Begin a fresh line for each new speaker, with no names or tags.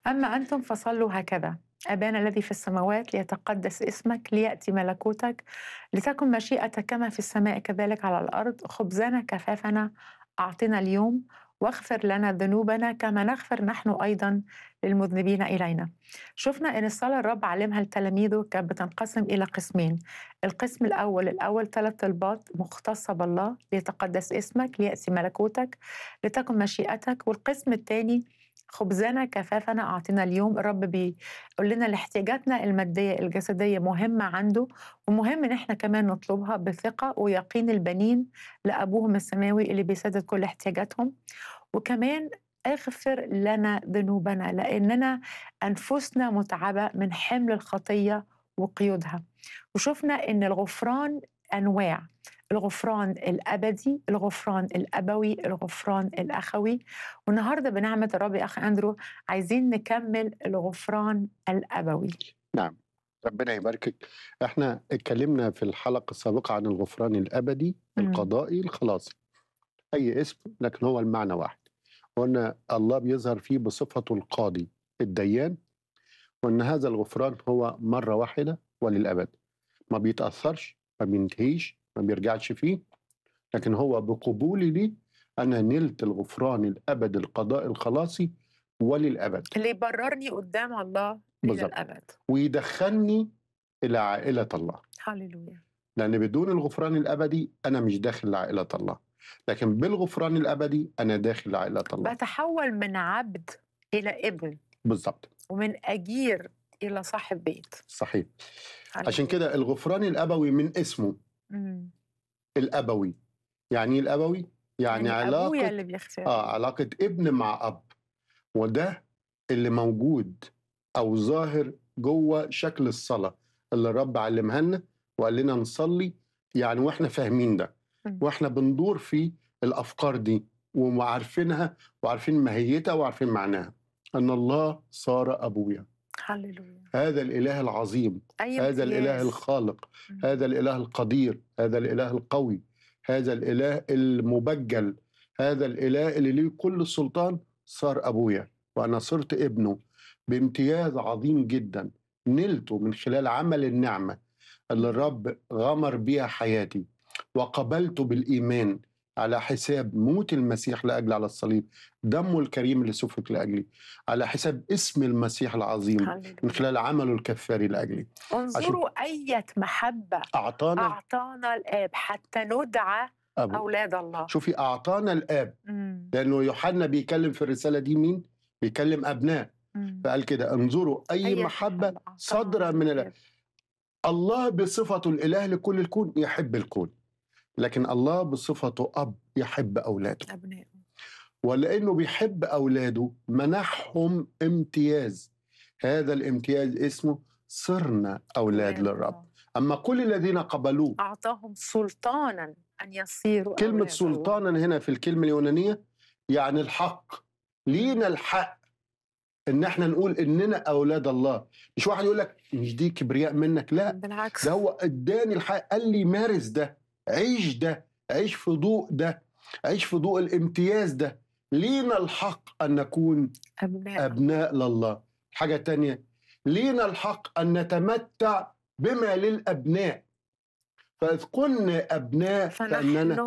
أما أنتم فصلوا هكذا أبانا الذي في السماوات ليتقدس اسمك ليأتي ملكوتك لتكن مشيئتك كما في السماء كذلك على الأرض خبزنا كفافنا أعطنا اليوم واغفر لنا ذنوبنا كما نغفر نحن أيضا للمذنبين إلينا شفنا أن الصلاة الرب علمها لتلاميذه كانت بتنقسم إلى قسمين القسم الأول الأول ثلاث طلبات مختصة بالله ليتقدس اسمك ليأتي ملكوتك لتكن مشيئتك والقسم الثاني خبزنا كفافنا أعطينا اليوم الرب بيقول لنا الاحتياجاتنا المادية الجسدية مهمة عنده ومهم إن إحنا كمان نطلبها بثقة ويقين البنين لأبوهم السماوي اللي بيسدد كل احتياجاتهم وكمان اغفر لنا ذنوبنا لأننا أنفسنا متعبة من حمل الخطية وقيودها وشفنا إن الغفران أنواع الغفران الأبدي الغفران الأبوي الغفران الأخوي والنهاردة بنعمة الرب يا أخ أندرو عايزين نكمل الغفران الأبوي
نعم ربنا يباركك احنا اتكلمنا في الحلقة السابقة عن الغفران الأبدي
مم.
القضائي الخلاصي أي اسم لكن هو المعنى واحد وأن الله بيظهر فيه بصفته القاضي الديان وأن هذا الغفران هو مرة واحدة وللأبد ما بيتأثرش ما بينتهيش ما بيرجعش فيه لكن هو بقبولي لي أنا نلت الغفران الأبد القضاء الخلاصي وللأبد
اللي يبررني قدام الله إلى
بالظبط.
الأبد
ويدخلني إلى عائلة الله
هللويا
لأن بدون الغفران الأبدي أنا مش داخل لعائلة الله لكن بالغفران الأبدي أنا داخل لعائلة الله
بتحول من عبد إلى ابن
بالظبط
ومن أجير إلى صاحب بيت
صحيح
هللويا.
عشان كده الغفران الأبوي من اسمه
مم.
الأبوي يعني إيه الأبوي يعني,
يعني أبويا
علاقة
اللي بيغفر
آه علاقة ابن مع أب وده اللي موجود أو ظاهر جوه شكل الصلاة اللي الرب علمها لنا وقال لنا نصلي يعني واحنا فاهمين ده
مم.
واحنا بندور في الأفكار دي وعارفينها وعارفين ماهيتها وعارفين معناها أن الله صار أبويا
هللويا
هذا الإله العظيم
أي
هذا الإله
امتياز.
الخالق
مم.
هذا الإله القدير هذا الإله القوي هذا الإله المبجل هذا الإله اللي ليه كل السلطان صار أبويا وأنا صرت ابنه بامتياز عظيم جدا نلته من خلال عمل النعمة اللي الرب غمر بيها حياتي وقبلته بالإيمان على حساب موت المسيح لأجل على الصليب دمه الكريم اللي سفك لأجلي على حساب اسم المسيح العظيم
هللويا.
من خلال عمله الكفاري لأجلي
انظروا أية محبة
أعطانا
أعطانا الآب حتى ندعى
أبو
أولاد الله
شوفي أعطانا الآب
مم.
لأنه يوحنا بيكلم في الرسالة دي مين؟ بيكلم أبناء
مم.
فقال كده انظروا أي,
أية
محبة
أعطانا
صادرة من الآب
الآب.
الله بصفته الإله لكل الكون يحب الكون لكن الله بصفته أب يحب أولاده
أبنائه
ولأنه بيحب أولاده منحهم امتياز هذا الامتياز اسمه صرنا أولاد للرب
الله.
أما كل الذين قبلوه
أعطاهم سلطانا أن يصيروا
كلمة
أولاد الله.
سلطانا هنا في الكلمة اليونانية يعني الحق لينا الحق ان احنا نقول اننا اولاد الله مش واحد يقول لك مش دي كبرياء منك لا
بالعكس
ده هو اداني الحق قال لي مارس ده عيش ده عيش في ضوء ده عيش في ضوء الامتياز ده لينا الحق ان نكون
أبناء
ابناء لله حاجة تانية لينا الحق ان نتمتع بما للابناء فاذ كنا ابناء فاننا
فنحن